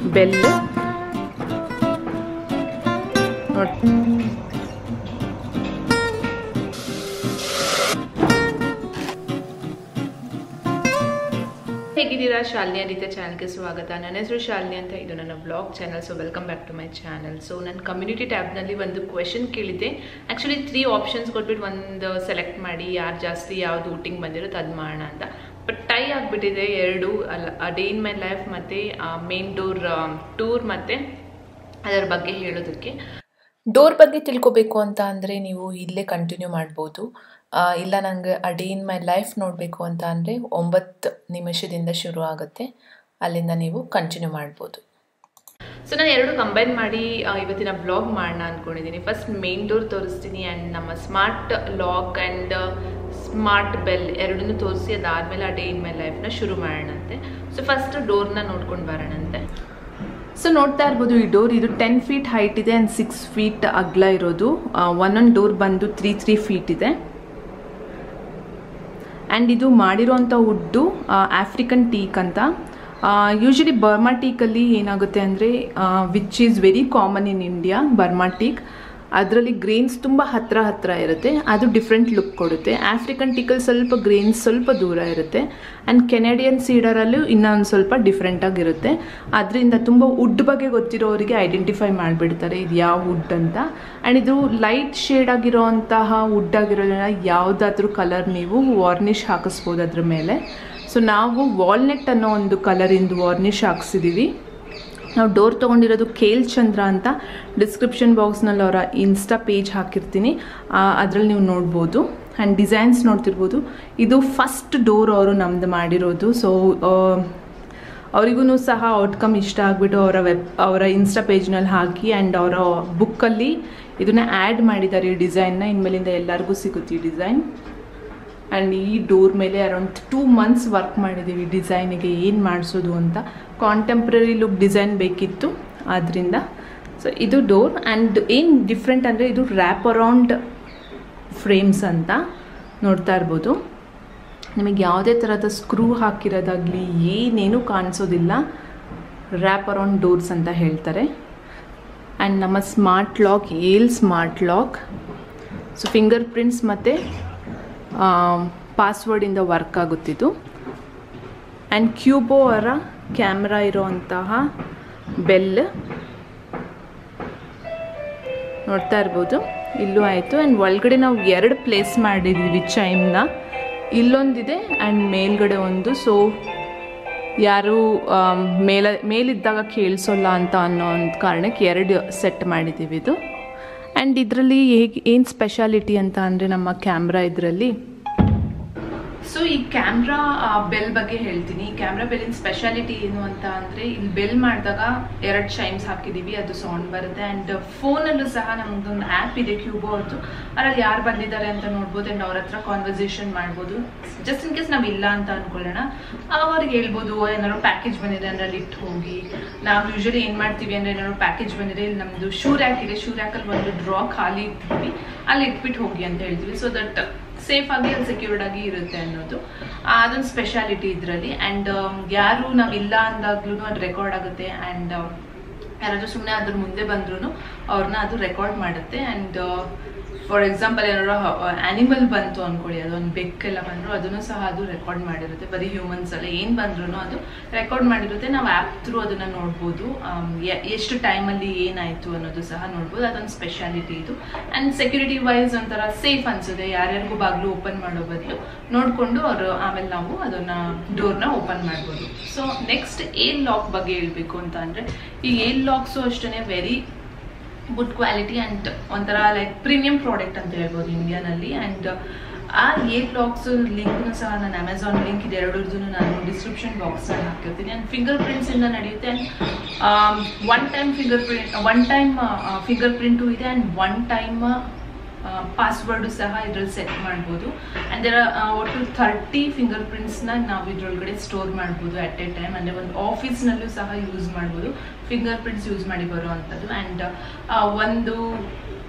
Bell ನೋಡಿ ಹೇಗಿದ್ದೀರಾ ಶಾಲಿನಿ ಅನಿತಾ ಚಾನಲ್ಗೆ ಸ್ವಾಗತ ನನ್ನ ಹೆಸರು ಶಾಲಿನಿ ಅಂತ ಇದು ನನ್ನ blog channel so welcome back to my channel so ನನ್ನ ಕಮ್ಯುನಿಟಿ ಟ್ಯಾಬ್ನಲ್ಲಿ ಒಂದು ಕ್ವೆಶನ್ ಕೇಳಿದ್ದೆ ಆ್ಯಕ್ಚುಲಿ ತ್ರೀ ಆಪ್ಷನ್ಸ್ ಕೊಟ್ಬಿಟ್ಟು ಒಂದು ಸೆಲೆಕ್ಟ್ ಮಾಡಿ ಯಾರು ಜಾಸ್ತಿ ಯಾವುದು ಊಟಿಂಗ್ ಬಂದಿರುತ್ತೆ ಅದು ಮಾಡೋಣ ಅಂತ ಬಟ್ ಟೈ ಆಗಿಬಿಟ್ಟಿದೆ ಎರಡು ಅಲ್ಲ ಡೇ ಇನ್ ಮೈ ಲೈಫ್ ಮತ್ತು ಮೇನ್ ಡೋರ್ ಟೂರ್ ಮತ್ತು ಅದರ ಬಗ್ಗೆ ಹೇಳೋದಕ್ಕೆ ಡೋರ್ ಬಗ್ಗೆ ತಿಳ್ಕೊಬೇಕು ಅಂತ ಅಂದರೆ ನೀವು ಇಲ್ಲೇ ಕಂಟಿನ್ಯೂ ಮಾಡ್ಬೋದು ಆ, ಇಲ್ಲ ನನಗೆ ಆ ಡೇ ಇನ್ ಮೈ ಲೈಫ್ ನೋಡಬೇಕು ಅಂತ ಅಂದರೆ ಒಂಬತ್ತು ನಿಮಿಷದಿಂದ ಶುರು ಆಗುತ್ತೆ ಅಲ್ಲಿಂದ ನೀವು ಕಂಟಿನ್ಯೂ ಮಾಡ್ಬೋದು ಸೊ ನಾನು ಎರಡು ಕಂಬೈನ್ ಮಾಡಿ ಆ, ಇವತ್ತಿನ ಬ್ಲಾಗ್ ಮಾಡೋಣ ಅಂದ್ಕೊಂಡಿದ್ದೀನಿ ಫಸ್ಟ್ ಮೇನ್ ಡೋರ್ ತೋರಿಸ್ತೀನಿ ಆ್ಯಂಡ್ ನಮ್ಮ smart lock and smart bell ಎರಡನ್ನೂ ತೋರಿಸಿ ಅದಾದಮೇಲೆ ಆ ಡೇ ಇನ್ ಮೈ ಲೈಫ್ನ ಶುರು ಮಾಡೋಣಂತೆ ಸೊ ಫಸ್ಟ್ ಡೋರ್ನ ನೋಡ್ಕೊಂಡು ಬರೋಣಂತೆ ಸೊ ನೋಡ್ತಾ ಇರ್ಬೋದು ಈ ಡೋರ್ ಇದು ಟೆನ್ ಫೀಟ್ ಹೈಟ್ ಇದೆ ಆ್ಯಂಡ್ ಸಿಕ್ಸ್ ಫೀಟ್ ಅಗ್ಲ ಇರೋದು ಒಂದೊಂದು ಡೋರ್ ಬಂದು ತ್ರೀ ತ್ರೀ ಫೀಟ್ ಇದೆ ಆ್ಯಂಡ್ ಇದು ಮಾಡಿರೋಂಥ ವುಡ್ಡು ಆಫ್ರಿಕನ್ ಟೀಕ್ ಅಂತ ಯೂಶಲಿ ಬರ್ಮಾ ಟೀಕಲ್ಲಿ ಏನಾಗುತ್ತೆ ಅಂದರೆ which is very common in India Burma teak ಅದರಲ್ಲಿ ಗ್ರೇನ್ಸ್ ತುಂಬ ಹತ್ರ ಹತ್ರ ಇರುತ್ತೆ ಅದು ಡಿಫ್ರೆಂಟ್ ಲುಕ್ ಕೊಡುತ್ತೆ ಆಫ್ರಿಕನ್ ಟೀಕಲ್ಲಿ ಸ್ವಲ್ಪ ಗ್ರೇನ್ಸ್ ಸ್ವಲ್ಪ ದೂರ ಇರುತ್ತೆ ಆ್ಯಂಡ್ ಕೆನಡಿಯನ್ ಸೀಡರಲ್ಲೂ ಇನ್ನೊಂದು ಸ್ವಲ್ಪ ಡಿಫ್ರೆಂಟಾಗಿರುತ್ತೆ ಅದರಿಂದ ತುಂಬ ವುಡ್ ಬಗ್ಗೆ ಗೊತ್ತಿರೋರಿಗೆ ಐಡೆಂಟಿಫೈ ಮಾಡಿಬಿಡ್ತಾರೆ ಇದು ಯಾವ ವುಡ್ ಅಂತ ಆ್ಯಂಡ್ ಇದು ಲೈಟ್ ಶೇಡ್ ಆಗಿರೋಂತಹ ವುಡ್ ಆಗಿರೋದ್ರಿಂದ ಯಾವುದಾದ್ರೂ ಕಲರ್ ನೀವು ವಾರ್ನಿಷ್ ಹಾಕಿಸ್ಬೋದು ಅದ್ರ ಮೇಲೆ ಸೊ ನಾವು ವಾಲ್ನೆಟ್ ಅನ್ನೋ ಒಂದು ಕಲರಿಂದು ವಾರ್ನಿಷ್ ಹಾಕ್ಸಿದ್ದೀವಿ ನಾವು ಡೋರ್ ತೊಗೊಂಡಿರೋದು ಕೇಲ್ ಚಂದ್ರ ಅಂತ ಡಿಸ್ಕ್ರಿಪ್ಷನ್ ಬಾಕ್ಸ್ನಲ್ಲಿ ಅವರ ಇನ್ಸ್ಟಾ ಪೇಜ್ ಹಾಕಿರ್ತೀನಿ ಅದರಲ್ಲಿ ನೀವು ನೋಡ್ಬೋದು ಆ್ಯಂಡ್ ಡಿಸೈನ್ಸ್ ನೋಡ್ತಿರ್ಬೋದು ಇದು ಫಸ್ಟ್ ಡೋರ್ ಅವರು ನಮ್ದು ಮಾಡಿರೋದು ಸೊ ಅವರಿಗೂ ಸಹ ಔಟ್ಕಮ್ ಇಷ್ಟ ಆಗಿಬಿಟ್ಟು ಅವರ ವೆಬ್ ಅವರ ಇನ್ಸ್ಟಾ ಪೇಜ್ನಲ್ಲಿ ಹಾಕಿ ಆ್ಯಂಡ್ ಅವರ ಬುಕ್ಕಲ್ಲಿ ಇದನ್ನ ಆ್ಯಡ್ ಮಾಡಿದ್ದಾರೆ ಈ ಡಿಸೈನ್ನ ಇನ್ಮೇಲಿಂದ ಎಲ್ಲರಿಗೂ ಸಿಗುತ್ತೆ ಈ ಡಿಸೈನ್ ಆ್ಯಂಡ್ ಈ ಡೋರ್ ಮೇಲೆ ಅರೌಂಡ್ ಟೂ ಮಂತ್ಸ್ ವರ್ಕ್ ಮಾಡಿದ್ದೀವಿ ಡಿಸೈನಿಗೆ ಏನು ಮಾಡಿಸೋದು ಅಂತ ಕಾಂಟೆಂಪ್ರರಿ ಲುಕ್ ಡಿಸೈನ್ ಬೇಕಿತ್ತು ಆದ್ದರಿಂದ ಸೊ ಇದು ಡೋರ್ ಆ್ಯಂಡ್ ಏನು ಡಿಫ್ರೆಂಟ್ ಅಂದರೆ ಇದು ರ್ಯಾಪ್ ಅರೌಂಡ್ ಫ್ರೇಮ್ಸ್ ಅಂತ ನೋಡ್ತಾ ಇರ್ಬೋದು ನಿಮಗೆ ಯಾವುದೇ ಥರದ ಸ್ಕ್ರೂ ಹಾಕಿರೋದಾಗಲಿ ಏನೇನೂ ಕಾಣಿಸೋದಿಲ್ಲ ರ್ಯಾಪ್ ಅರೌಂಡ್ ಡೋರ್ಸ್ ಅಂತ ಹೇಳ್ತಾರೆ ಆ್ಯಂಡ್ ನಮ್ಮ smart lock Yale smart lock so fingerprints ಮತ್ತು ಪಾಸ್ವರ್ಡಿಂದ ವರ್ಕ್ ಆಗುತ್ತಿದ್ದು ಆ್ಯಂಡ್ ಕ್ಯೂಬೋ ಅವರ ಕ್ಯಾಮ್ರಾ ಇರೋವಂತಹ ಬೆಲ್ ನೋಡ್ತಾ ಇರ್ಬೋದು ಇಲ್ಲೂ ಆಯಿತು ಆ್ಯಂಡ್ ಒಳಗಡೆ ನಾವು ಎರಡು ಪ್ಲೇಸ್ ಮಾಡಿದ್ದೀವಿ ಚೈಮ್ನ ಇಲ್ಲೊಂದಿದೆ ಆ್ಯಂಡ್ ಮೇಲ್ಗಡೆ ಒಂದು ಸೊ ಯಾರು ಆಮ್, ಮೇಲ ಮೇಲಿದ್ದಾಗ ಕೇಳಿಸೋಲ್ಲ ಅಂತ ಅನ್ನೋ ಒಂದು ಕಾರಣಕ್ಕೆ ಎರಡು ಸೆಟ್ ಮಾಡಿದ್ದೀವಿ ಇದು ಆ್ಯಂಡ್ ಇದರಲ್ಲಿ ಹೇಗೆ ಏನು ಸ್ಪೆಷಾಲಿಟಿ ಅಂತ ಅಂದರೆ ನಮ್ಮ ಕ್ಯಾಮ್ರಾ ಇದರಲ್ಲಿ ಸೊ ಈ ಕ್ಯಾಮ್ರಾ ಬೆಲ್ ಬಗ್ಗೆ ಹೇಳ್ತೀನಿ ಈ ಕ್ಯಾಮ್ರಾ ಬೆಲ್ಲಿನ ಸ್ಪೆಷಾಲಿಟಿ ಏನು ಅಂತ ಅಂದರೆ ಇಲ್ಲಿ ಬೆಲ್ ಮಾಡಿದಾಗ ಎರಡು ಶೈಮ್ಸ್ ಹಾಕಿದ್ದೀವಿ ಅದು ಸೌಂಡ್ ಬರುತ್ತೆ ಆ್ಯಂಡ್ ಫೋನಲ್ಲೂ ಸಹ ನಮ್ದೊಂದು ಆ್ಯಪ್ ಇದೆ ಕ್ಯೂಬೋ ಅವ್ರದ್ದು ಅದರಲ್ಲಿ ಯಾರು ಬಂದಿದ್ದಾರೆ ಅಂತ ನೋಡ್ಬೋದು ಆ್ಯಂಡ್ ಅವ್ರ ಹತ್ರ ಕಾನ್ವರ್ಸೇಷನ್ ಮಾಡ್ಬೋದು ಜಸ್ಟ್ ಇನ್ ಕೇಸ್ ನಾವು ಇಲ್ಲ ಅಂತ ಅನ್ಕೊಳ್ಳೋಣ ಅವ್ರಿಗೆ ಹೇಳ್ಬೋದು ಏನಾದ್ರು ಪ್ಯಾಕೇಜ್ ಬಂದಿದೆ ಅಂದರೆ ಅಲ್ಲಿ ಇಟ್ಟು ಹೋಗಿ ನಾವು ಯೂಶಲಿ ಏನು ಮಾಡ್ತೀವಿ ಅಂದರೆ ಏನಾದ್ರು ಪ್ಯಾಕೇಜ್ ಬಂದಿದೆ ಇಲ್ಲಿ ನಮ್ಮದು ಶೂ ರ್ಯಾಕ್ ಇದೆ ಶೂ ರ್ಯಾಕಲ್ಲಿ ಒಂದು ಡ್ರಾ ಖಾಲಿ ಇಟ್ಟಿದ್ವಿ ಅಲ್ಲಿ ಇಟ್ಬಿಟ್ಟು ಹೋಗಿ ಅಂತ ಹೇಳ್ತೀವಿ ಸೊ ದಟ್ ಸೇಫ್ ಆಗಿ ಅಲ್ಲಿ ಸೆಕ್ಯೂರ್ಡ್ ಆಗಿ ಇರುತ್ತೆ ಅನ್ನೋದು ಆ, ಅದೊಂದು ಸ್ಪೆಷಾಲಿಟಿ ಇದರಲ್ಲಿ ಆ್ಯಂಡ್ ಯಾರು ನಾವಿಲ್ಲ ಅಂದಾಗ್ಲೂ ಅದು ರೆಕಾರ್ಡ್ ಆಗುತ್ತೆ ಆ್ಯಂಡ್ ಯಾರಾದ್ರೂ ಸುಮ್ಮನೆ ಅದ್ರ ಮುಂದೆ ಬಂದ್ರೂ ಅವ್ರನ್ನ ಅದು ರೆಕಾರ್ಡ್ ಮಾಡುತ್ತೆ ಆ್ಯಂಡ್ ಫಾರ್ ಎಕ್ಸಾಂಪಲ್ ಏನಾದ್ರು ಆ್ಯನಿಮಲ್ ಬಂತು ಅನ್ಕೊಳ್ಳಿ ಅದೊಂದು ಬೆಕ್ಕೆಲ್ಲ ಬಂದ್ರು ಅದನ್ನು ಸಹ ಅದು ರೆಕಾರ್ಡ್ ಮಾಡಿರುತ್ತೆ ಬರೀ ಹ್ಯೂಮನ್ಸ್ ಅಲ್ಲ ಏನು ಬಂದ್ರೂ ಅದು ರೆಕಾರ್ಡ್ ಮಾಡಿರುತ್ತೆ ನಾವು ಆ್ಯಪ್ ಥ್ರೂ ಅದನ್ನ ನೋಡ್ಬೋದು ಆಮ್, ಎ- ಎಷ್ಟು ಟೈಮಲ್ಲಿ ಏನಾಯಿತು ಅನ್ನೋದು ಸಹ ನೋಡ್ಬೋದು ಅದೊಂದು ಸ್ಪೆಷಾಲಿಟಿ ಇದು ಆ್ಯಂಡ್ ಸೆಕ್ಯೂರಿಟಿ ವೈಸ್ ಒಂಥರ ಸೇಫ್ ಅನ್ಸುತ್ತೆ ಯಾರ್ಯಾರಿಗೂ ಬಾಗಿಲು ಓಪನ್ ಮಾಡೋ ಬದಲು ನೋಡಿಕೊಂಡು ಅವರು ಆಮೇಲೆ ನಾವು ಅದನ್ನ ಡೋರ್ನ ಓಪನ್ ಮಾಡ್ಬೋದು ಸೊ ನೆಕ್ಸ್ಟ್ ಏಲ್ ಲಾಕ್ ಬಗ್ಗೆ ಹೇಳ್ಬೇಕು ಅಂತ ಅಂದರೆ ಈ ಏಲ್ ಲಾಕ್ಸು ಅಷ್ಟೇ ವೆರಿ ಗುಡ್ ಕ್ವಾಲಿಟಿ ಆ್ಯಂಡ್ ಒಂಥರ ಲೈಕ್ ಪ್ರೀಮಿಯಂ ಪ್ರಾಡಕ್ಟ್ ಅಂತ ಹೇಳ್ಬೋದು ಇಂಡಿಯಾನಲ್ಲಿ ಆ್ಯಂಡ್ ಆ ಏರ್ ಲಾಕ್ಸ್ ಲಿಂಕ್ನು ಸಹ ನಾನು ಅಮೆಝಾನ್ ಲಿಂಕ್ ಇದೆ ಎರಡರದ್ದು ನಾನು ಡಿಸ್ಕ್ರಿಪ್ಷನ್ ಬಾಕ್ಸಲ್ಲಿ ಹಾಕಿರ್ತೀನಿ ಆ್ಯಂಡ್ ಫಿಂಗರ್ ಪ್ರಿಂಟ್ಸಿಂದ ನಡೆಯುತ್ತೆ and one time fingerprint one time fingerprint ಇದೆ ಆ್ಯಂಡ್ ಒನ್ ಟೈಮ್ ಪಾಸ್ವರ್ಡು ಸಹ ಇದ್ರಲ್ಲಿ ಸೆಟ್ ಮಾಡ್ಬೋದು ಆ್ಯಂಡ್ ದರ ಒಟ್ಟು ಥರ್ಟಿ ಫಿಂಗರ್ ಪ್ರಿಂಟ್ಸ್ನ ನಾವು ಇದ್ರೊಳಗಡೆ ಸ್ಟೋರ್ ಮಾಡ್ಬೋದು ಅಟ್ ಎ ಟೈಮ್ ಅಂದರೆ ಒಂದು ಆಫೀಸ್ನಲ್ಲೂ ಸಹ ಯೂಸ್ ಮಾಡ್ಬೋದು ಫಿಂಗರ್ ಪ್ರಿಂಟ್ಸ್ ಯೂಸ್ ಮಾಡಿ ಬರೋ ಅಂಥದ್ದು ಆ್ಯಂಡ್ ಒಂದು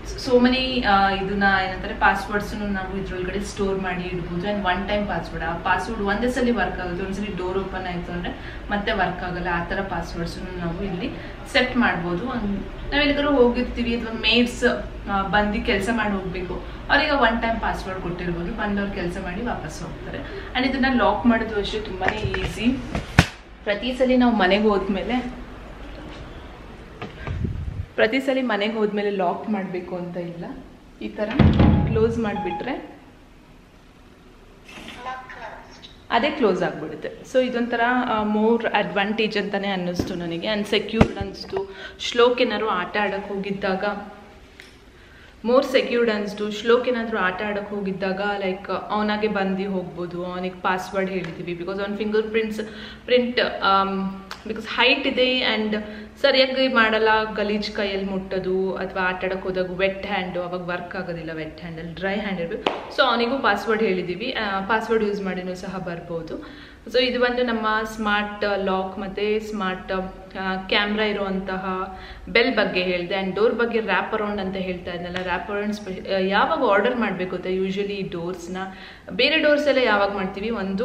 ಸೋ ಮೆನಿ ಇದನ್ನ ಏನಂತಾರೆ ಪಾಸ್ವರ್ಡ್ಸ್ನು ನಾವು ಇದ್ರೊಳಗಡೆ ಸ್ಟೋರ್ ಮಾಡಿ ಇಡ್ಬೋದು ಆ್ಯಂಡ್ ಒನ್ ಟೈಮ್ ಪಾಸ್ವರ್ಡ್ ಆ ಪಾಸ್ವರ್ಡ್ ಒಂದೇ ಸಲ ವರ್ಕ್ ಆಗುತ್ತೆ ಒಂದ್ಸಲಿ ಡೋರ್ ಓಪನ್ ಆಯಿತು ಅಂದರೆ ಮತ್ತೆ ವರ್ಕ್ ಆಗಲ್ಲ ಆ ಥರ ಪಾಸ್ವರ್ಡ್ಸನ್ನು ನಾವು ಇಲ್ಲಿ ಸೆಟ್ ಮಾಡ್ಬೋದು ನಾವೆಲ್ಲಿಗಾದ್ರೂ ಹೋಗಿರ್ತೀವಿ ಅಥವಾ ಮೇಡ್ಸ್ ಬಂದು ಕೆಲಸ ಮಾಡಿ ಹೋಗಬೇಕು ಅವ್ರಿಗೆ ಒನ್ ಟೈಮ್ ಪಾಸ್ವರ್ಡ್ ಕೊಟ್ಟಿರ್ಬೋದು ಬಂದವ್ರು ಕೆಲಸ ಮಾಡಿ ವಾಪಸ್ ಹೋಗ್ತಾರೆ ಆ್ಯಂಡ್ ಇದನ್ನು ಲಾಕ್ ಮಾಡೋದು ಅಷ್ಟೇ ತುಂಬಾ ಈಸಿ ಪ್ರತಿ ಸಲ ನಾವು ಮನೆಗೆ ಹೋದ್ಮೇಲೆ ಪ್ರತಿ ಸಲ ಮನೆಗೆ ಹೋದ್ಮೇಲೆ ಲಾಕ್ ಮಾಡಬೇಕು ಅಂತ ಇಲ್ಲ ಈ ಥರ ಕ್ಲೋಸ್ ಮಾಡಿಬಿಟ್ರೆ ಅದೇ ಕ್ಲೋಸ್ ಆಗಿಬಿಡುತ್ತೆ ಸೊ ಇದೊಂಥರ ಮೋರ್ ಅಡ್ವಾಂಟೇಜ್ ಅಂತಲೇ ಅನ್ನಿಸ್ತು ನನಗೆ ಆ್ಯಂಡ್ ಸೆಕ್ಯೂರ್ಡ್ ಅನ್ನಿಸ್ತು ಶ್ಲೋಕ್ ಏನಾದ್ರು ಆಟ ಆಡೋಕ್ಕೆ ಹೋಗಿದ್ದಾಗ ಮೋರ್ ಸೆಕ್ಯೂರ್ಡ್ ಅನಿಸ್ತು ಶ್ಲೋಕ್ ಏನಾದರೂ ಆಟ ಆಡೋಕ್ಕೆ ಹೋಗಿದ್ದಾಗ ಲೈಕ್ ಅವನಾಗೆ ಬಂದು ಹೋಗ್ಬೋದು ಅವನಿಗೆ ಪಾಸ್ವರ್ಡ್ ಹೇಳಿದ್ದೀವಿ ಬಿಕಾಸ್ ಅವ್ನ fingerprints print because height ಇದೆ ಆ್ಯಂಡ್ ಸರಿಯಾಗಿ ಮಾಡಲ್ಲ ಗಲೀಜ್ ಕೈಯಲ್ಲಿ ಮುಟ್ಟೋದು ಅಥವಾ ಆಟ ಆಡೋಕ್ಕೆ ಹೋದಾಗ ವೆಟ್ ಹ್ಯಾಂಡು ಅವಾಗ ವರ್ಕ್ ಆಗೋದಿಲ್ಲ ವೆಟ್ ಹ್ಯಾಂಡಲ್ಲಿ ಡ್ರೈ ಹ್ಯಾಂಡ್ ಇರಬೇಕು ಸೊ ಅವನಿಗೂ ಪಾಸ್ವರ್ಡ್ ಹೇಳಿದ್ದೀವಿ ಪಾಸ್ವರ್ಡ್ ಯೂಸ್ ಮಾಡಿನೂ ಸಹ ಬರ್ಬೋದು ಸೊ ಇದು ಬಂದು ನಮ್ಮ ಸ್ಮಾರ್ಟ್ ಲಾಕ್ ಮತ್ತು ಸ್ಮಾರ್ಟ್ ಕ್ಯಾಮ್ರಾ ಇರುವಂತಹ ಬೆಲ್ ಬಗ್ಗೆ ಹೇಳಿದೆ ಆ್ಯಂಡ್ ಡೋರ್ ಬಗ್ಗೆ ರ್ಯಾಪ್ ಅರೌಂಡ್ ಅಂತ ಹೇಳ್ತಾ ಇದ್ನಲ್ಲ ರ್ಯಾಪ್ ಅರೌಂಡ್ ಸ್ಪೆ ಯಾವಾಗ ಆರ್ಡರ್ ಮಾಡಬೇಕು ಅಂತ ಯೂಶಲಿ ಈ ಡೋರ್ಸ್ನ ಬೇರೆ ಡೋರ್ಸ್ ಎಲ್ಲ ಯಾವಾಗ ಮಾಡ್ತೀವಿ ಒಂದು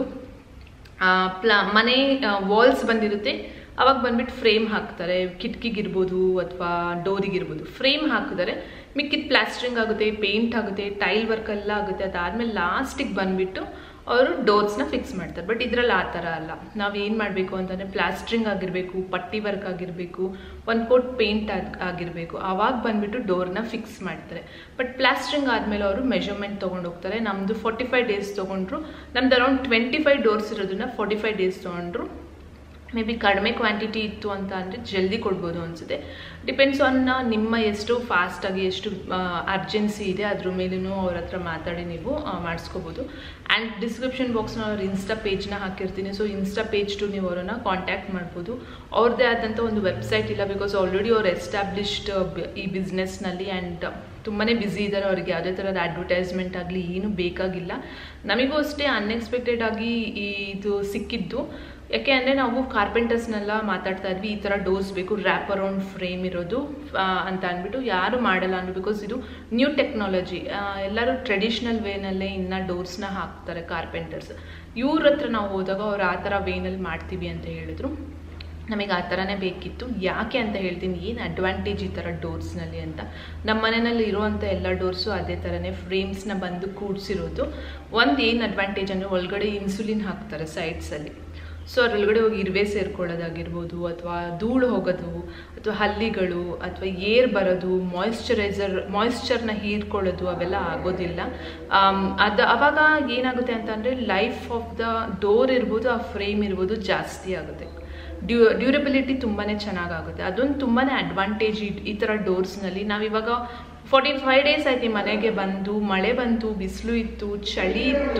ಪ್ಲಾ ಮನೆ ವಾಲ್ಸ್ ಬಂದಿರುತ್ತೆ ಅವಾಗ ಬಂದ್ಬಿಟ್ಟು ಫ್ರೇಮ್ ಹಾಕ್ತಾರೆ ಕಿಟಕಿಗಿರ್ಬೋದು ಅಥವಾ ಡೋರಿಗಿರ್ಬೋದು ಫ್ರೇಮ್ ಹಾಕಿದರೆ ಮಿಕ್ಕಿದ ಪ್ಲಾಸ್ಟ್ರಿಂಗ್ ಆಗುತ್ತೆ ಪೇಂಟ್ ಆಗುತ್ತೆ ಟೈಲ್ ವರ್ಕ್ ಎಲ್ಲ ಆಗುತ್ತೆ ಅದಾದಮೇಲೆ ಲಾಸ್ಟಿಗೆ ಬಂದುಬಿಟ್ಟು ಅವರು ಡೋರ್ಸ್ನ ಫಿಕ್ಸ್ ಮಾಡ್ತಾರೆ ಬಟ್ ಇದರಲ್ಲಿ ಆ ಥರ ಅಲ್ಲ ನಾವು ಏನು ಮಾಡಬೇಕು ಅಂತಂದರೆ ಪ್ಲಾಸ್ಟ್ರಿಂಗ್ ಆಗಿರಬೇಕು ಪಟ್ಟಿ ವರ್ಕ್ ಆಗಿರಬೇಕು ಒಂದು ಕೋಟ್ ಪೇಂಟ್ ಆಗಿ ಆಗಿರಬೇಕು ಆವಾಗ ಬಂದುಬಿಟ್ಟು ಡೋರ್ನ ಫಿಕ್ಸ್ ಮಾಡ್ತಾರೆ ಬಟ್ ಪ್ಲಾಸ್ಟ್ರಿಂಗ್ ಆದಮೇಲೆ ಅವರು ಮೆಷರ್ಮೆಂಟ್ ತೊಗೊಂಡು ಹೋಗ್ತಾರೆ ನಮ್ಮದು ಫೋರ್ಟಿ ಫೈವ್ ಡೇಸ್ ತೊಗೊಂಡ್ರು ನಮ್ದು ಅರೌಂಡ್ ಟ್ವೆಂಟಿ ಫೈವ್ ಡೋರ್ಸ್ ಇರೋದನ್ನ ಫೋರ್ಟಿ ಫೈವ್ ಡೇಸ್ ತೊಗೊಂಡ್ರು ಮೇ ಬಿ ಕಡಿಮೆ ಕ್ವಾಂಟಿಟಿ ಇತ್ತು ಅಂತ ಅಂದರೆ ಜಲ್ದಿ ಕೊಡ್ಬೋದು ಅನಿಸುತ್ತೆ ಡಿಪೆಂಡ್ಸ್ ಆನ್ ನಿಮ್ಮ ಎಷ್ಟು ಫಾಸ್ಟಾಗಿ ಎಷ್ಟು ಅರ್ಜೆನ್ಸಿ ಇದೆ ಅದ್ರ ಮೇಲೂ ಅವ್ರ ಹತ್ರ ಮಾತಾಡಿ ನೀವು ಮಾಡಿಸ್ಕೋಬೋದು ಆ್ಯಂಡ್ ಡಿಸ್ಕ್ರಿಪ್ಷನ್ ಬಾಕ್ಸ್ನ ಅವ್ರ ಇನ್ಸ್ಟಾ ಪೇಜ್ನ ಹಾಕಿರ್ತೀನಿ ಸೊ ಇನ್ಸ್ಟಾ ಪೇಜ್ ಟು ನೀವು ಅವರನ್ನು ಕಾಂಟ್ಯಾಕ್ಟ್ ಮಾಡ್ಬೋದು ಅವ್ರದ್ದೇ ಆದಂಥ ಒಂದು ವೆಬ್ಸೈಟ್ ಇಲ್ಲ ಬಿಕಾಸ್ ಆಲ್ರೆಡಿ ಅವ್ರು ಎಸ್ಟಾಬ್ಲಿಷ್ಡ್ ಈ ಬಿಸ್ನೆಸ್ನಲ್ಲಿ ಆ್ಯಂಡ್ ತುಂಬಾ ಬ್ಯುಸಿ ಇದ್ದಾರೆ ಅವ್ರಿಗೆ ಯಾವುದೇ ಥರದ ಅಡ್ವರ್ಟೈಸ್ಮೆಂಟ್ ಆಗಲಿ ಏನೂ ಬೇಕಾಗಿಲ್ಲ ನಮಗೂ ಅಷ್ಟೇ ಅನ್ಎಕ್ಸ್ಪೆಕ್ಟೆಡ್ ಆಗಿ ಇದು ಸಿಕ್ಕಿದ್ದು ಯಾಕೆ ಅಂದರೆ ನಾವು ಕಾರ್ಪೆಂಟರ್ಸ್ನೆಲ್ಲ ಮಾತಾಡ್ತಾ ಇದ್ವಿ ಈ ಥರ ಡೋರ್ಸ್ ಬೇಕು ರ್ಯಾಪ್ ಅರೌಂಡ್ ಫ್ರೇಮ್ ಇರೋದು ಅಂತ ಅಂದ್ಬಿಟ್ಟು ಯಾರು ಮಾಡಲ್ಲ ಅಂದ್ಬಿಟ್ಟು ಬಿಕಾಸ್ ಇದು ನ್ಯೂ ಟೆಕ್ನಾಲಜಿ ಎಲ್ಲರೂ ಟ್ರೆಡಿಷ್ನಲ್ ವೇನಲ್ಲೇ ಇನ್ನು ಡೋರ್ಸ್ನ ಹಾಕ್ತಾರೆ ಕಾರ್ಪೆಂಟರ್ಸ್ ಇವ್ರ ಹತ್ರ ನಾವು ಹೋದಾಗ ಅವ್ರು ಆ ಥರ ವೇನಲ್ಲಿ ಮಾಡ್ತೀವಿ ಅಂತ ಹೇಳಿದ್ರು ನಮಗೆ ಆ ಥರನೇ ಬೇಕಿತ್ತು ಯಾಕೆ ಅಂತ ಹೇಳ್ತೀನಿ ಏನು ಅಡ್ವಾಂಟೇಜ್ ಈ ಥರ ಡೋರ್ಸ್ನಲ್ಲಿ ಅಂತ ನಮ್ಮ ಮನೆಯಲ್ಲಿ ಇರುವಂಥ ಎಲ್ಲ ಡೋರ್ಸು ಅದೇ ಥರನೇ ಫ್ರೇಮ್ಸ್ನ ಬಂದು ಕೂಡಿಸಿರೋದು ಒಂದು ಏನು ಅಡ್ವಾಂಟೇಜ್ ಅಂದರೆ ಒಳಗಡೆ ಇನ್ಸುಲಿನ್ ಹಾಕ್ತಾರೆ ಸೈಡ್ಸಲ್ಲಿ ಸೊ ಅದರೊಳಗಡೆ ಹೋಗಿ ಇರುವೆ ಸೇರ್ಕೊಳ್ಳೋದಾಗಿರ್ಬೋದು ಅಥವಾ ಧೂಳು ಹೋಗೋದು ಅಥವಾ ಹಲ್ಲಿಗಳು ಅಥವಾ ಏರ್ ಬರೋದು ಮಾಯಿಶ್ಚರೈಸರ್ ಮಾಯಿಶ್ಚರ್ನ ಹೀರ್ಕೊಳ್ಳೋದು ಅವೆಲ್ಲ ಆಗೋದಿಲ್ಲ ಅದು ಅವಾಗ ಏನಾಗುತ್ತೆ ಅಂತ ಅಂದರೆ ಲೈಫ್ ಆಫ್ ದ ಡೋರ್ ಇರ್ಬೋದು ಆ ಫ್ರೇಮ್ ಇರ್ಬೋದು ಜಾಸ್ತಿ ಆಗುತ್ತೆ ಡ್ಯೂ ಡ್ಯೂರಬಿಲಿಟಿ ತುಂಬಾ ಚೆನ್ನಾಗಾಗುತ್ತೆ ಅದೊಂದು ತುಂಬಾ ಅಡ್ವಾಂಟೇಜ್ ಈ ಥರ ಡೋರ್ಸ್ನಲ್ಲಿ ನಾವಿವಾಗ ಫೋರ್ಟಿ ಫೈವ್ ಡೇಸ್ ಆಯ್ತು ಮನೆಗೆ ಬಂದು ಮಳೆ ಬಂತು ಬಿಸಿಲು ಇತ್ತು ಚಳಿ ಇತ್ತು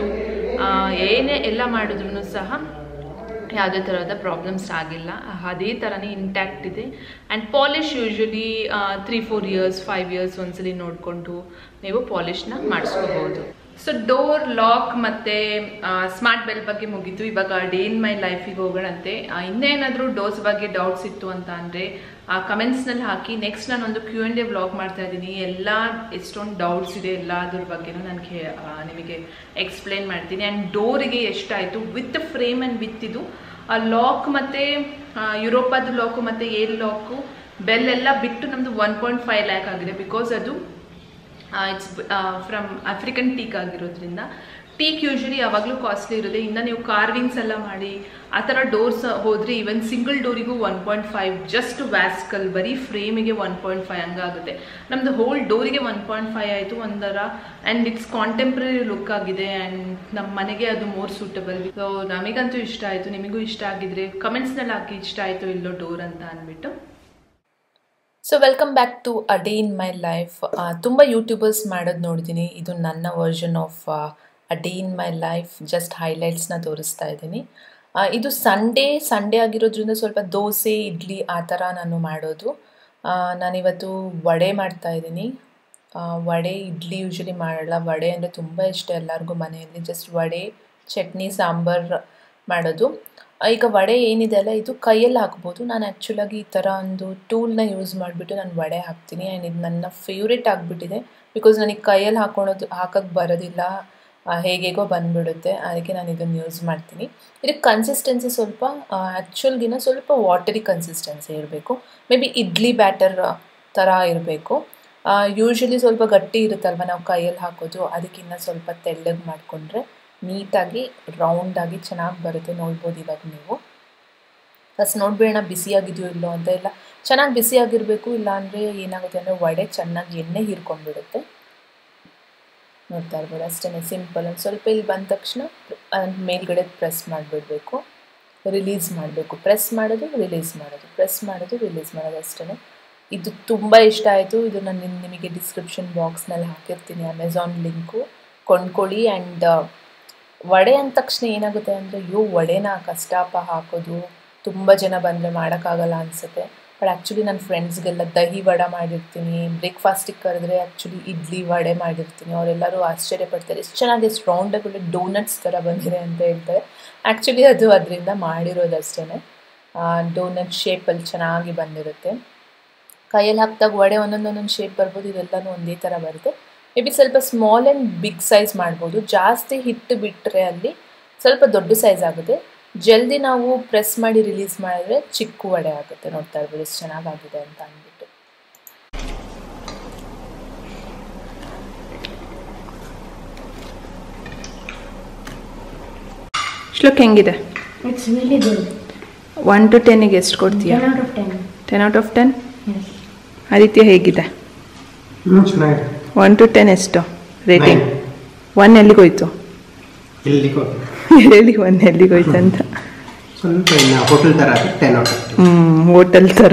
ಏನೇ ಎಲ್ಲ ಮಾಡಿದ್ರು ಸಹ ಯಾವುದೇ ಥರದ ಪ್ರಾಬ್ಲಮ್ಸ್ ಆಗಿಲ್ಲ ಅದೇ ಥರನೇ ಇಂಟ್ಯಾಕ್ಟ್ ಇದೆ and polish usually three four years five years ಒಂದ್ಸಲಿ ನೋಡಿಕೊಂಡು ನೀವು ಪಾಲಿಷ್ನ ಮಾಡಿಸ್ಕೋಬೋದು ಸೊ ಡೋರ್ ಲಾಕ್ ಮತ್ತು ಸ್ಮಾರ್ಟ್ ಬೆಲ್ ಬಗ್ಗೆ ಮುಗೀತು ಇವಾಗ ಡೇ ಇನ್ ಮೈ ಲೈಫಿಗೆ ಹೋಗೋಣಂತೆ ಇನ್ನೇನಾದರೂ ಡೋರ್ಸ್ ಬಗ್ಗೆ ಡೌಟ್ಸ್ ಇತ್ತು ಅಂತ ಅಂದರೆ ಕಮೆಂಟ್ಸ್ನಲ್ಲಿ ಹಾಕಿ ನೆಕ್ಸ್ಟ್ ನಾನೊಂದು ಕ್ಯೂ ಆ್ಯಂಡ್ ಎ ವ್ಲಾಗ್ ಮಾಡ್ತಾ ಇದ್ದೀನಿ ಎಲ್ಲ ಎಷ್ಟೊಂದು ಡೌಟ್ಸ್ ಇದೆ ಎಲ್ಲದ್ರ ಬಗ್ಗೆನೂ ನನಗೆ ನಿಮಗೆ ಎಕ್ಸ್ಪ್ಲೇನ್ ಮಾಡ್ತೀನಿ ಆ್ಯಂಡ್ ಡೋರಿಗೆ ಎಷ್ಟಾಯಿತು ವಿತ್ ಫ್ರೇಮ್ ಆ್ಯಂಡ್ ವಿತ್ ಇದು ಲಾಕ್ ಮತ್ತು ಯುರೋಪದ ಲಾಕು ಮತ್ತು ಏರ್ ಲಾಕು ಬೆಲ್ ಎಲ್ಲ ಬಿಟ್ಟು ನಮ್ಮದು ಒನ್ ಪಾಯಿಂಟ್ ಫೈವ್ ಲ್ಯಾಕ್ ಆಗಿದೆ ಬಿಕಾಸ್ ಅದು ಇಟ್ಸ್ ಫ್ರಮ್ ಆಫ್ರಿಕನ್ ಟೀಕ್ ಆಗಿರೋದ್ರಿಂದ ಟೀಕ್ ಯೂಶ್ವಲಿ ಯಾವಾಗಲೂ ಕಾಸ್ಟ್ಲಿ ಇರುತ್ತೆ ಇನ್ನು ನೀವು ಕಾರ್ವಿಂಗ್ಸ್ ಎಲ್ಲ ಮಾಡಿ ಆ ಥರ ಡೋರ್ಸ್ ಹೋದರೆ ಈವನ್ ಸಿಂಗಲ್ ಡೋರಿಗೂ ಒನ್ ಪಾಯಿಂಟ್ ಫೈವ್ ಜಸ್ಟ್ ವ್ಯಾಸ್ಕಲ್ ಬರೀ ಫ್ರೇಮಿಗೆ ಒನ್ ಪಾಯಿಂಟ್ ಫೈವ್ ಹಂಗಾಗುತ್ತೆ ನಮ್ಮದು ಹೋಲ್ ಡೋರಿಗೆ ಒನ್ ಪಾಯಿಂಟ್ ಫೈವ್ ಆಯಿತು ಒಂದರ ಆ್ಯಂಡ್ ಇಟ್ಸ್ ಕಾಂಟೆಂಪ್ರರಿ ಲುಕ್ ಆಗಿದೆ ಆ್ಯಂಡ್ ನಮ್ಮ ಮನೆಗೆ ಅದು ಮೋರ್ ಸೂಟಬಲ್ ಸೊ ನಮಗಂತೂ ಇಷ್ಟ ಆಯಿತು ನಿಮಗೂ ಇಷ್ಟ ಆಗಿದ್ರೆ ಕಮೆಂಟ್ಸ್ನಲ್ಲಿ ಹಾಕಿ ಇಷ್ಟ ಆಯಿತು ಇಲ್ಲೋ ಡೋರ್ ಅಂತ ಅಂದ್ಬಿಟ್ಟು so welcome back to a day in my life ತುಂಬ ಯೂಟ್ಯೂಬರ್ಸ್ ಮಾಡೋದು ನೋಡಿದ್ದೀನಿ ಇದು ನನ್ನ version of a day in my life just ಹೈಲೈಟ್ಸ್ನ ತೋರಿಸ್ತಾ ಇದ್ದೀನಿ ಇದು ಸಂಡೇ ಸಂಡೇ ಆಗಿರೋದ್ರಿಂದ ಸ್ವಲ್ಪ ದೋಸೆ ಇಡ್ಲಿ ಆ ಥರ ನಾನು ಮಾಡೋದು ನಾನಿವತ್ತು ವಡೆ ಮಾಡ್ತಾ ಇದ್ದೀನಿ ವಡೆ ಇಡ್ಲಿ ಯೂಶ್ವಲಿ ಮಾಡಲ್ಲ ವಡೆ ಅಂದರೆ ತುಂಬ ಇಷ್ಟ ಎಲ್ಲರಿಗೂ ಮನೆಯಲ್ಲಿ ಜಸ್ಟ್ ವಡೆ ಚಟ್ನಿ ಸಾಂಬಾರು ಮಾಡೋದು ಈಗ ವಡೆ ಏನಿದೆ ಅಲ್ಲ ಇದು ಕೈಯಲ್ಲಿ ಹಾಕ್ಬೋದು ನಾನು ಆ್ಯಕ್ಚುಲಾಗಿ ಈ ಥರ ಒಂದು ಟೂಲ್ನ ಯೂಸ್ ಮಾಡಿಬಿಟ್ಟು ನಾನು ವಡೆ ಹಾಕ್ತೀನಿ ಆ್ಯಂಡ್ ಇದು ನನ್ನ ಫೇವ್ರೇಟ್ ಆಗಿಬಿಟ್ಟಿದೆ ಬಿಕಾಸ್ ನನಗೆ ಕೈಯಲ್ಲಿ ಹಾಕೊಳೋದು ಹಾಕೋಕ್ಕೆ ಬರೋದಿಲ್ಲ ಹೇಗೇಗೋ ಬಂದುಬಿಡುತ್ತೆ ಅದಕ್ಕೆ ನಾನು ಇದನ್ನು ಯೂಸ್ ಮಾಡ್ತೀನಿ ಇದಕ್ಕೆ ಕನ್ಸಿಸ್ಟೆನ್ಸಿ ಸ್ವಲ್ಪ ಆ್ಯಕ್ಚುಲ್ಗಿನ ಸ್ವಲ್ಪ ವಾಟರಿ ಕನ್ಸಿಸ್ಟೆನ್ಸಿ ಇರಬೇಕು ಮೇ ಬಿ ಇಡ್ಲಿ ಬ್ಯಾಟರ್ ಥರ ಇರಬೇಕು ಯೂಶ್ವಲಿ ಸ್ವಲ್ಪ ಗಟ್ಟಿ ಇರುತ್ತಲ್ವ ನಾವು ಕೈಯಲ್ಲಿ ಹಾಕೋದು ಅದಕ್ಕಿಂತ ಸ್ವಲ್ಪ ತೆಳ್ಳಗೆ ಮಾಡಿಕೊಂಡ್ರೆ ನೀಟಾಗಿ ರೌಂಡಾಗಿ ಚೆನ್ನಾಗಿ ಬರುತ್ತೆ ನೋಡ್ಬೋದು ಇವಾಗ ನೀವು ಫಸ್ಟ್ ನೋಡ್ಬೇಡ ಬಿಸಿಯಾಗಿದೆಯೋ ಇಲ್ಲೋ ಅಂತ ಎಲ್ಲ ಚೆನ್ನಾಗಿ ಬಿಸಿಯಾಗಿರಬೇಕು ಇಲ್ಲಾಂದರೆ ಏನಾಗುತ್ತೆ ಅಂದರೆ ವಡೆ ಚೆನ್ನಾಗಿ ಎಣ್ಣೆ ಹೀರ್ಕೊಂಡ್ಬಿಡುತ್ತೆ ನೋಡ್ತಾ ಇರ್ಬೋದು ಅಷ್ಟೇ ಸಿಂಪಲ್ ಒಂದು ಸ್ವಲ್ಪ ಇಲ್ಲಿ ಬಂದ ತಕ್ಷಣ ಮೇಲ್ಗಡೆ ಪ್ರೆಸ್ ಮಾಡಿಬಿಡ್ಬೇಕು ರಿಲೀಸ್ ಮಾಡಬೇಕು ಪ್ರೆಸ್ ಮಾಡೋದು ರಿಲೀಸ್ ಮಾಡೋದು ಪ್ರೆಸ್ ಮಾಡೋದು ರಿಲೀಸ್ ಮಾಡೋದು ಅಷ್ಟೇ ಇದು ತುಂಬ ಇಷ್ಟ ಆಯಿತು ಇದು ನಾನು ನಿಮಗೆ ಡಿಸ್ಕ್ರಿಪ್ಷನ್ ಬಾಕ್ಸ್ನಲ್ಲಿ ಹಾಕಿರ್ತೀನಿ ಅಮೆಝಾನ್ ಲಿಂಕು ಕೊಂಡ್ಕೊಳ್ಳಿ ಆ್ಯಂಡ್ ವಡೆ ಅಂದ ತಕ್ಷಣ ಏನಾಗುತ್ತೆ ಅಂದರೆ ಅಯ್ಯೋ ವಡೆನ ಕಷ್ಟಪ ಹಾಕೋದು ತುಂಬ ಜನ ಬಂದರೆ ಮಾಡೋಕ್ಕಾಗಲ್ಲ ಅನಿಸುತ್ತೆ ಬಟ್ ಆ್ಯಕ್ಚುಲಿ ನನ್ನ ಫ್ರೆಂಡ್ಸ್ಗೆಲ್ಲ ದಹಿ ವಡೆ ಮಾಡಿರ್ತೀನಿ ಬ್ರೇಕ್ಫಾಸ್ಟಿಗೆ ಕರೆದ್ರೆ ಆ್ಯಕ್ಚುಲಿ ಇಡ್ಲಿ ವಡೆ ಮಾಡಿರ್ತೀನಿ ಅವರೆಲ್ಲರೂ ಆಶ್ಚರ್ಯ ಪಡ್ತಾರೆ ಎಷ್ಟು ಚೆನ್ನಾಗಿ ಎಷ್ಟು ರೌಂಡಾಗಿ ಒಳ್ಳೆ ಡೋನಟ್ಸ್ ಥರ ಬಂದಿದೆ ಅಂತ ಹೇಳ್ತಾರೆ ಆ್ಯಕ್ಚುಲಿ ಅದು ಅದರಿಂದ ಮಾಡಿರೋದಷ್ಟೇ ಡೋನಟ್ ಶೇಪಲ್ಲಿ ಚೆನ್ನಾಗಿ ಬಂದಿರುತ್ತೆ ಕೈಯಲ್ಲಿ ಹಾಕಿದಾಗ ವಡೆ ಒಂದೊಂದೊಂದೊಂದು ಶೇಪ್ ಬರ್ಬೋದು ಇದೆಲ್ಲನೂ ಒಂದೇ ಥರ ಬರುತ್ತೆ ಮೇ ಬಿ ಸ್ವಲ್ಪ ಸ್ಮಾಲ್ ಆ್ಯಂಡ್ ಬಿಗ್ ಸೈಜ್ ಮಾಡ್ಬೋದು ಜಾಸ್ತಿ ಹಿಟ್ಟು ಬಿಟ್ಟರೆ ಅಲ್ಲಿ ಸ್ವಲ್ಪ ದೊಡ್ಡ ಸೈಜ್ ಆಗುತ್ತೆ ಜಲ್ದಿ ನಾವು ಪ್ರೆಸ್ ಮಾಡಿ ರಿಲೀಸ್ ಮಾಡಿದ್ರೆ ಚಿಕ್ಕ ವಡೆ ಆಗುತ್ತೆ ನೋಡ್ತಾ ಇರ್ಬೋದು ಎಷ್ಟು ಚೆನ್ನಾಗಾಗಿದೆ ಅಂತ ಅಂದ್ಬಿಟ್ಟು ಶ್ಲೋಕ್ ಹೆಂಗಿದೆ It's really good. One to ಟೆನ್ನಿಗೆ ಎಷ್ಟು ಕೊಡ್ತೀಯಾ 10 out of 10. Ten out of ten Yes. Aditya ಹೇಗಿದೆ ಹ್ಞೂ ಚೆನ್ನಾಗಿದೆ ಒನ್ ಟು ಟೆನ್ ಎಷ್ಟು ರೇಟಿಂಗ್ ಒನ್ ಎಲ್ಲಿಗೋಯ್ತು ಇಲ್ಲಿಗೆ ಹೇಳಿ ಒನ್ ಎಲ್ಲಿಗೋಯ್ತು ಅಂತ ಸ್ವಲ್ಪ ಇನ್ನು ಹೋಟೆಲ್ ಥರ ಅದು ಟೆನ್ ಔಟ್ ಆಫ್ ಹ್ಞೂ ಹೋಟೆಲ್ ಥರ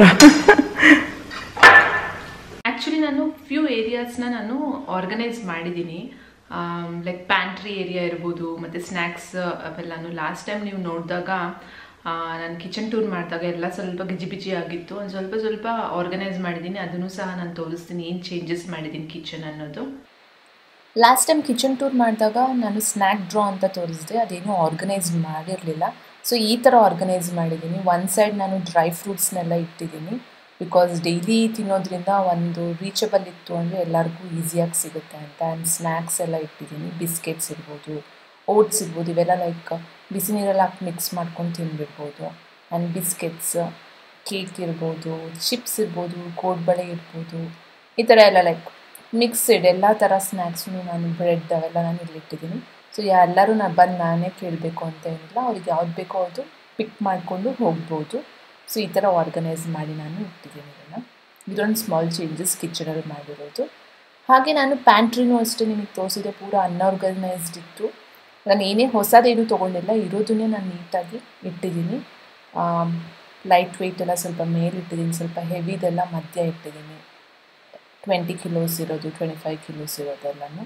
ಆ್ಯಕ್ಚುಲಿ ನಾನು ಫ್ಯೂ ಏರಿಯಾಸ್ನ ನಾನು ಆರ್ಗನೈಸ್ ಮಾಡಿದ್ದೀನಿ ಲೈಕ್ ಪ್ಯಾಂಟ್ರಿ ಏರಿಯಾ ಇರ್ಬೋದು ಮತ್ತು ಸ್ನ್ಯಾಕ್ಸ್ ಅವೆಲ್ಲನೂ ಲಾಸ್ಟ್ ಟೈಮ್ ನೀವು ನೋಡಿದಾಗ ನಾನು ಕಿಚನ್ ಟೂರ್ ಮಾಡಿದಾಗ ಎಲ್ಲ ಸ್ವಲ್ಪ ಗಿಜಿ ಬಿಜಿ ಆಗಿತ್ತು ಒಂದು ಸ್ವಲ್ಪ ಸ್ವಲ್ಪ ಆರ್ಗನೈಸ್ ಮಾಡಿದ್ದೀನಿ ಅದನ್ನು ಸಹ ನಾನು ತೋರಿಸ್ತೀನಿ ಏನು ಚೇಂಜಸ್ ಮಾಡಿದ್ದೀನಿ ಕಿಚನ್ ಅನ್ನೋದು ಲಾಸ್ಟ್ ಟೈಮ್ ಕಿಚನ್ ಟೂರ್ ಮಾಡಿದಾಗ ನಾನು ಸ್ನ್ಯಾಕ್ ಡ್ರಾ ಅಂತ ತೋರಿಸಿದೆ ಅದೇನೂ ಆರ್ಗನೈಸ್ ಮಾಡಿರಲಿಲ್ಲ ಸೊ ಈ ಥರ ಆರ್ಗನೈಸ್ ಮಾಡಿದ್ದೀನಿ ಒನ್ ಸೈಡ್ ನಾನು ಡ್ರೈ ಫ್ರೂಟ್ಸ್ನೆಲ್ಲ ಇಟ್ಟಿದ್ದೀನಿ ಬಿಕಾಸ್ ಡೈಲಿ ತಿನ್ನೋದ್ರಿಂದ ಒಂದು ರೀಚಬಲ್ ಇತ್ತು ಅಂದರೆ ಎಲ್ಲರಿಗೂ ಈಸಿಯಾಗಿ ಸಿಗುತ್ತೆ ಅಂತ ಆ್ಯಂಡ್ ಸ್ನ್ಯಾಕ್ಸ್ ಎಲ್ಲ ಇಟ್ಟಿದ್ದೀನಿ ಬಿಸ್ಕೆಟ್ಸ್ ಇರ್ಬೋದು ಓಟ್ಸ್ ಇರ್ಬೋದು ಇವೆಲ್ಲ ಲೈಕ್ ಬಿಸಿ ನೀರಲ್ಲಿ ಹಾಕಿ ಮಿಕ್ಸ್ ಮಾಡ್ಕೊಂಡು ತಿನ್ಬಿಡ್ಬೋದು ಆ್ಯಂಡ್ ಬಿಸ್ಕೆಟ್ಸ್ ಕೇಕ್ ಇರ್ಬೋದು ಚಿಪ್ಸ್ ಇರ್ಬೋದು ಕೋಡ್ಬಳೆ ಇರ್ಬೋದು ಈ ಥರ ಎಲ್ಲ ಲೈಕ್ ಮಿಕ್ಸ್ಡ್ ಎಲ್ಲ ಥರ ಸ್ನ್ಯಾಕ್ಸ್ನು ನಾನು ಬ್ರೆಡ್ ಅವೆಲ್ಲ ನಾನು ಇಲ್ಲಿಟ್ಟಿದ್ದೀನಿ ಸೊ ಎಲ್ಲರೂ ನಾನು ಬಂದು ನಾನೇ ಕೇಳಬೇಕು ಅಂತ ಏನಿಲ್ಲ ಅವ್ರಿಗೆ ಯಾವ್ದು ಬೇಕೋ ಅದು ಪಿಕ್ ಮಾಡಿಕೊಂಡು ಹೋಗ್ಬೋದು ಸೊ ಈ ಥರ ಆರ್ಗನೈಸ್ ಮಾಡಿ ನಾನು ಇಟ್ಟಿದ್ದೀನಿ ಇದನ್ನು ಇದೊಂದು ಸ್ಮಾಲ್ ಚೇಂಜಸ್ ಕಿಚನಲ್ಲಿ ಮಾಡಿರೋದು ಹಾಗೆ ನಾನು ಪ್ಯಾಂಟ್ರಿನೂ ಅಷ್ಟೇ ನಿಮಗೆ ತೋರಿಸಿದೆ ಪೂರ ಅನ್ಆರ್ಗನೈಸ್ಡ್ ಇತ್ತು ನಾನು ಏನೇ ಹೊಸದೇನು ತೊಗೊಂಡಿಲ್ಲ ಇರೋದನ್ನೇ ನಾನು ನೀಟಾಗಿ ಇಟ್ಟಿದ್ದೀನಿ ಲೈಟ್ ವೆಯ್ಟ್ ಎಲ್ಲ ಸ್ವಲ್ಪ ಮೇಲೆ ಇಟ್ಟಿದ್ದೀನಿ ಸ್ವಲ್ಪ ಹೆವಿದೆಲ್ಲ ಮಧ್ಯ ಇಟ್ಟಿದ್ದೀನಿ ಟ್ವೆಂಟಿ ಕಿಲೋಸ್ ಇರೋದು ಟ್ವೆಂಟಿ ಫೈವ್ ಕಿಲೋಸ್ ಇರೋದೆಲ್ಲನೂ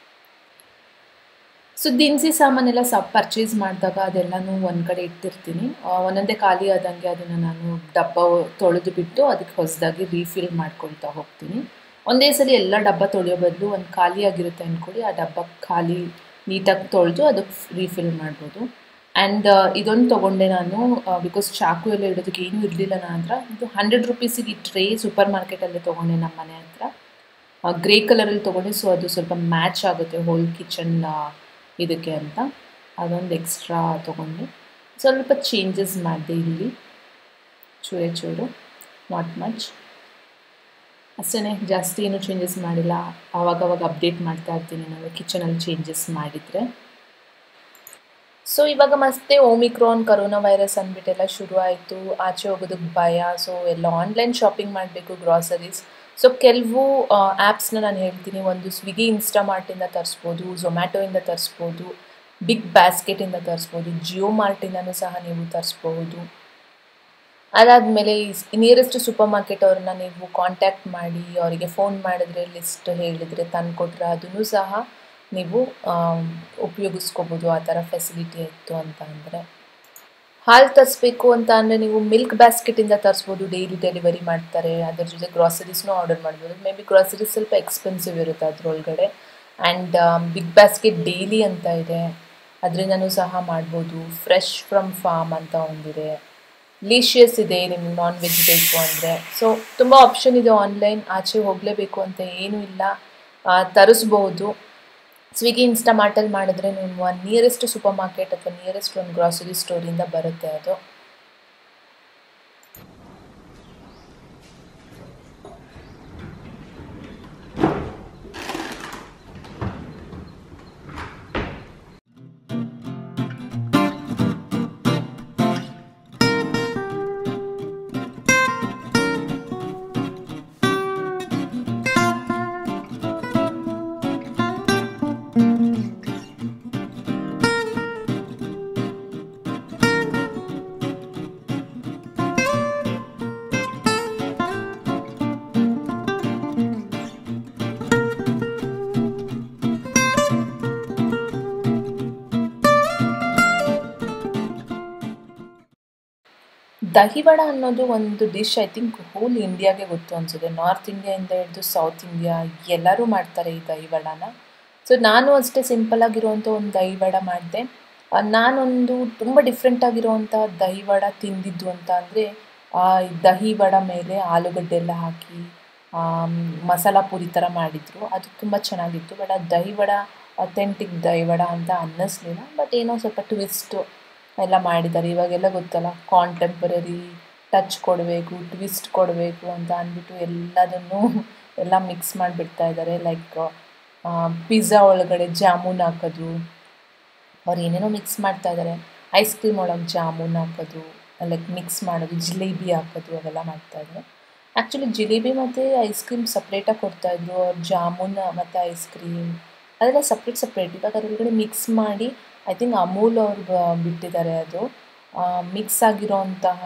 ಸೊ ದಿನಸಿ ಸಾಮಾನೆಲ್ಲ ಸಬ್ ಪರ್ಚೇಸ್ ಮಾಡಿದಾಗ ಅದೆಲ್ಲನೂ ಒಂದು ಕಡೆ ಇಟ್ಟಿರ್ತೀನಿ ಆ, ಒಂದೊಂದೇ ಖಾಲಿ ಆದಂಗೆ ಅದನ್ನು ನಾನು ಡಬ್ಬ ತೊಳೆದು ಬಿಟ್ಟು ಅದಕ್ಕೆ ಹೊಸದಾಗಿ ರೀಫಿಲ್ ಮಾಡ್ಕೊಳ್ತಾ ಹೋಗ್ತೀನಿ ಒಂದೇ ಸಲ ಎಲ್ಲ ಡಬ್ಬ ತೊಳೆಯೋ ಬದಲು ಒಂದು ಖಾಲಿ ಆಗಿರುತ್ತೆ ಅಂದ್ಕೊಳ್ಳಿ ಆ ಡಬ್ಬ ಖಾಲಿ ನೀಟಾಗಿ ತೊಳೆದು ಅದಕ್ಕೆ ರೀಫಿಲ್ ಮಾಡ್ಬೋದು ಆ್ಯಂಡ್ ಇದೊಂದು ತೊಗೊಂಡೆ ನಾನು ಬಿಕಾಸ್ ಚಾಕು ಎಲ್ಲ ಇಡೋದಕ್ಕೆ ಏನೂ ಇರಲಿಲ್ಲ ನನ್ನ ಹತ್ರ ಇದು ಹಂಡ್ರೆಡ್ ರುಪೀಸಿಗೆ ಈ ಟ್ರೇ ಸೂಪರ್ ಮಾರ್ಕೆಟಲ್ಲೇ ತೊಗೊಂಡೆ ನಮ್ಮ ಮನೆ ಹತ್ರ ಗ್ರೇ ಕಲರಲ್ಲಿ ತೊಗೊಂಡೆ ಸೊ ಅದು ಸ್ವಲ್ಪ ಮ್ಯಾಚ್ ಆಗುತ್ತೆ ಹೋಲ್ ಕಿಚನ್ ಇದಕ್ಕೆ ಅಂತ ಅದೊಂದು ಎಕ್ಸ್ಟ್ರಾ ತೊಗೊಂಡೆ ಸ್ವಲ್ಪ ಚೇಂಜಸ್ ಮಾಡಿದೆ ಇಲ್ಲಿ ಚೂರೆ ಚೂರು ನಾಟ್ ಮಚ್ ಅಷ್ಟೇ ಜಾಸ್ತಿ ಏನು ಚೇಂಜಸ್ ಮಾಡಿಲ್ಲ ಆವಾಗವಾಗ ಅಪ್ಡೇಟ್ ಮಾಡ್ತಾ ಇರ್ತೀನಿ ನಾನು ಕಿಚನಲ್ಲಿ ಚೇಂಜಸ್ ಮಾಡಿದರೆ ಸೊ ಇವಾಗ ಮತ್ತೆ ಓಮಿಕ್ರಾನ್ ಕರೋನಾ ವೈರಸ್ ಅಂದ್ಬಿಟ್ಟೆಲ್ಲ ಶುರು ಆಯಿತು ಆಚೆ ಹೋಗೋದಕ್ಕೆ ಭಯ ಸೊ ಎಲ್ಲ ಆನ್ಲೈನ್ ಶಾಪಿಂಗ್ ಮಾಡಬೇಕು ಗ್ರಾಸರೀಸ್ ಸೊ ಕೆಲವು ಆ್ಯಪ್ಸ್ನ ನಾನು ಹೇಳ್ತೀನಿ ಒಂದು ಸ್ವಿಗ್ಗಿ ಇನ್ಸ್ಟಾಮಾರ್ಟಿಂದ ತರಿಸ್ಬೋದು ಝೊಮ್ಯಾಟೊಯಿಂದ ತರಿಸ್ಬೋದು ಬಿಗ್ ಬ್ಯಾಸ್ಕೆಟಿಂದ ತರಿಸ್ಬೋದು ಜಿಯೋ ಮಾರ್ಟಿಂದನೂ ಸಹ ನೀವು ತರಿಸ್ಬೋದು ಅದಾದಮೇಲೆ ನಿಯರೆಸ್ಟ್ ಸೂಪರ್ ಮಾರ್ಕೆಟ್ ಅವ್ರನ್ನ ನೀವು ಕಾಂಟ್ಯಾಕ್ಟ್ ಮಾಡಿ ಅವರಿಗೆ ಫೋನ್ ಮಾಡಿದ್ರೆ ಲಿಸ್ಟ್ ಹೇಳಿದರೆ ತಂದುಕೊಟ್ರೆ ಅದನ್ನು ಸಹ ನೀವು ಉಪಯೋಗಿಸ್ಕೋಬೋದು ಆ ಥರ ಫೆಸಿಲಿಟಿ ಇತ್ತು ಅಂತ ಅಂದರೆ ಹಾಲು ತರಿಸ್ಬೇಕು ಅಂತ ಅಂದರೆ ನೀವು ಮಿಲ್ಕ್ ಬ್ಯಾಸ್ಕೆಟಿಂದ ತರಿಸ್ಬೋದು ಡೈಲಿ ಡೆಲಿವರಿ ಮಾಡ್ತಾರೆ ಅದ್ರ ಜೊತೆ ಗ್ರಾಸರೀಸ್ನೂ ಆರ್ಡರ್ ಮಾಡ್ಬೋದು ಮೇ ಬಿ ಗ್ರಾಸರೀಸ್ ಸ್ವಲ್ಪ ಎಕ್ಸ್ಪೆನ್ಸಿವ್ ಇರುತ್ತೆ ಅದರೊಳಗಡೆ ಆ್ಯಂಡ್ ಬಿಗ್ ಬ್ಯಾಸ್ಕೆಟ್ ಡೈಲಿ ಅಂತ ಇದೆ ಅದರಿಂದನೂ ಸಹ ಮಾಡ್ಬೋದು ಫ್ರೆಶ್ ಫ್ರಮ್ ಫಾರ್ಮ್ ಅಂತ ಒಂದಿದೆ ಲೀಶಿಯಸ್ ಇದೆ ನಿಮ್ಗೆ ನಾನ್ ವೆಜ್ ಬೇಕು ಅಂದರೆ ಸೊ ತುಂಬ ಆಪ್ಷನ್ ಇದೆ ಆನ್ಲೈನ್ ಆಚೆ ಹೋಗಲೇಬೇಕು ಅಂತ ಏನೂ ಇಲ್ಲ ಆ, ತರಿಸ್ಬೋದು ಸ್ವಿಗ್ಗಿ ಇನ್ಸ್ಟಾಮಾರ್ಟಲ್ಲಿ ಮಾಡಿದ್ರೆ ನಿಮ್ಮ ನಿಯರೆಸ್ಟ್ ಸೂಪರ್ ಮಾರ್ಕೆಟ್ ಅಥವಾ ನಿಯರೆಸ್ಟ್ ಒಂದು ಗ್ರಾಸರಿ ಸ್ಟೋರಿಂದ ಬರುತ್ತೆ ಅದು ದಹಿವಡ ಅನ್ನೋದು ಒಂದು ಡಿಶ್ ಐ ಥಿಂಕ್ ಹೋಲ್ ಇಂಡಿಯಾಗೆ ಗೊತ್ತು ಅನ್ಸುತ್ತೆ ನಾರ್ತ್ ಇಂಡಿಯಾಯಿಂದ ಹಿಡಿದು ಸೌತ್ ಇಂಡಿಯಾ ಎಲ್ಲರೂ ಮಾಡ್ತಾರೆ ಈ ದಹಿವಡನ ಸೊ ನಾನು ಅಷ್ಟೇ ಸಿಂಪಲ್ ಆಗಿರುವಂಥ ಒಂದು ದಹಿವಡ ಮಾಡಿದೆ ನಾನೊಂದು ತುಂಬ ಡಿಫ್ರೆಂಟ್ ಆಗಿರುವಂಥ ದಹಿವಡ ತಿಂದಿದ್ದು ಅಂತ ಅಂದರೆ ದಹಿ ವಡ ಮೇಲೆ ಆಲೂಗಡ್ಡೆ ಎಲ್ಲ ಹಾಕಿ ಆಮ್, ಮಸಾಲ ಪೂರಿ ಥರ ಮಾಡಿದರು ಅದು ತುಂಬ ಚೆನ್ನಾಗಿತ್ತು ಬಟ್ ಆ ದಹಿವಡ ಅಥೆಂಟಿಕ್ ದಹಿವಡ ಅಂತ ಅನ್ನಿಸ್ಲಿಲ್ಲ ಬಟ್ ಏನೋ ಸ್ವಲ್ಪ ಟ್ವಿಸ್ಟು ಎಲ್ಲ ಮಾಡಿದ್ದಾರೆ ಇವಾಗೆಲ್ಲ ಗೊತ್ತಲ್ಲ ಕಾಂಟೆಂಪರರಿ ಟಚ್ ಕೊಡಬೇಕು ಟ್ವಿಸ್ಟ್ ಕೊಡಬೇಕು ಅಂತ ಅಂದ್ಬಿಟ್ಟು ಎಲ್ಲದನ್ನು ಎಲ್ಲ ಮಿಕ್ಸ್ ಮಾಡಿಬಿಡ್ತಾ ಇದ್ದಾರೆ ಲೈಕ್ ಪಿಜ್ಜಾ ಒಳಗಡೆ ಜಾಮೂನ್ ಹಾಕೋದು ಅವ್ರು ಏನೇನೋ ಮಿಕ್ಸ್ ಮಾಡ್ತಾ ಇದ್ದಾರೆ ಐಸ್ ಕ್ರೀಮ್ ಒಳಗೆ ಜಾಮೂನ್ ಹಾಕೋದು ಲೈಕ್ ಮಿಕ್ಸ್ ಮಾಡೋದು ಜಿಲೇಬಿ ಹಾಕೋದು ಅವೆಲ್ಲ ಮಾಡ್ತಾ ಇದ್ದಾರೆ ಆ್ಯಕ್ಚುಲಿ ಜಿಲೇಬಿ ಮತ್ತು ಐಸ್ ಕ್ರೀಮ್ ಸಪ್ರೇಟಾಗಿ ಕೊಡ್ತಾಯಿದ್ರು ಅವ್ರು ಜಾಮೂನ್ ಮತ್ತು ಐಸ್ ಕ್ರೀಮ್ ಅದೆಲ್ಲ ಸಪ್ರೇಟ್ ಸಪ್ರೇಟ್ ಇವಾಗ ಅದರೊಳಗಡೆ ಮಿಕ್ಸ್ ಮಾಡಿ ಐ ಥಿಂಕ್ ಅಮೂಲ್ ಅವ್ರು ಬ- ಬಿಟ್ಟಿದ್ದಾರೆ ಅದು ಮಿಕ್ಸ್ ಆಗಿರೋಂತಹ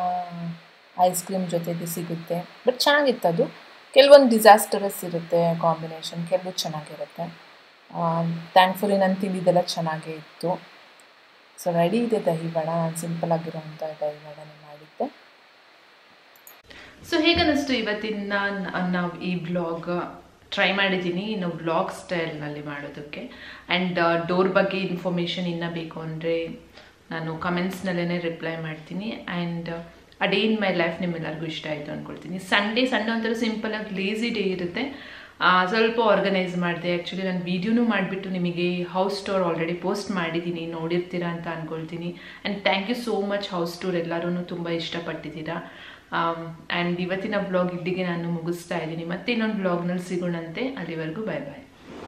ಐಸ್ ಕ್ರೀಮ್ ಜೊತೆಗೆ ಸಿಗುತ್ತೆ ಬಟ್ ಚೆನ್ನಾಗಿತ್ತು ಅದು ಕೆಲವೊಂದು ಡಿಸಾಸ್ಟರಸ್ ಇರುತ್ತೆ ಕಾಂಬಿನೇಷನ್ ಕೆಲವು ಚೆನ್ನಾಗಿರುತ್ತೆ ಥ್ಯಾಂಕ್ಫುಲಿ ನಾನು ತಿಂದಿದ್ದೆಲ್ಲ ಚೆನ್ನಾಗೇ ಇತ್ತು ಸೊ ರೆಡಿ ಇದೆ ದಹಿ ವಡ ನಾನು ಸಿಂಪಲ್ ಆಗಿರೋಂಥ ದಹಿ ವಡನೇ ಮಾಡಿದ್ದೆ ಸೊ ಹೇಗನ್ನಿಸ್ತು ಇವತ್ತಿನ ನಾವು ಈ ಬ್ಲಾಗ್ ಟ್ರೈ ಮಾಡಿದ್ದೀನಿ ಇನ್ನು ಬ್ಲಾಗ್ ಸ್ಟೈಲ್ನಲ್ಲಿ ಮಾಡೋದಕ್ಕೆ ಆ್ಯಂಡ್ ಡೋರ್ ಬಗ್ಗೆ ಇನ್ಫಾರ್ಮೇಷನ್ ಇನ್ನೂ ಬೇಕು ಅಂದರೆ ನಾನು ಕಮೆಂಟ್ಸ್ನಲ್ಲೇ ರಿಪ್ಲೈ ಮಾಡ್ತೀನಿ and a day in my life ನಿಮ್ಮೆಲ್ಲರಿಗೂ ಇಷ್ಟ ಆಯಿತು ಅಂದ್ಕೊಳ್ತೀನಿ ಸಂಡೇ ಸಂಡೇ ಒಂಥರ ಸಿಂಪಲಾಗಿ ಲೇಸಿ ಡೇ ಇರುತ್ತೆ ಆ, ಸ್ವಲ್ಪ ಆರ್ಗನೈಸ್ ಮಾಡಿದೆ ಆ್ಯಕ್ಚುಲಿ ನಾನು ವೀಡಿಯೋನೂ ಮಾಡಿಬಿಟ್ಟು ನಿಮಗೆ ಹೌಸ್ ಟೂರ್ ಆಲ್ರೆಡಿ ಪೋಸ್ಟ್ ಮಾಡಿದ್ದೀನಿ ನೋಡಿರ್ತೀರಾ ಅಂತ ಅಂದ್ಕೊಳ್ತೀನಿ and thank you so much house tour ಎಲ್ಲರೂ ತುಂಬ ಇಷ್ಟಪಟ್ಟಿದ್ದೀರಾ ಆ್ಯಂಡ್ ಇವತ್ತಿನ ಬ್ಲಾಗ್ ಇಲ್ಲಿಗೆ ನಾನು ಮುಗಿಸ್ತಾ ಇದ್ದೀನಿ ಮತ್ತೆ ಇನ್ನೊಂದು ಬ್ಲಾಗ್ನಲ್ಲಿ ಸಿಗೋಣಂತೆ ಅಲ್ಲಿವರೆಗೂ ಬಾಯ್ ಬಾಯ್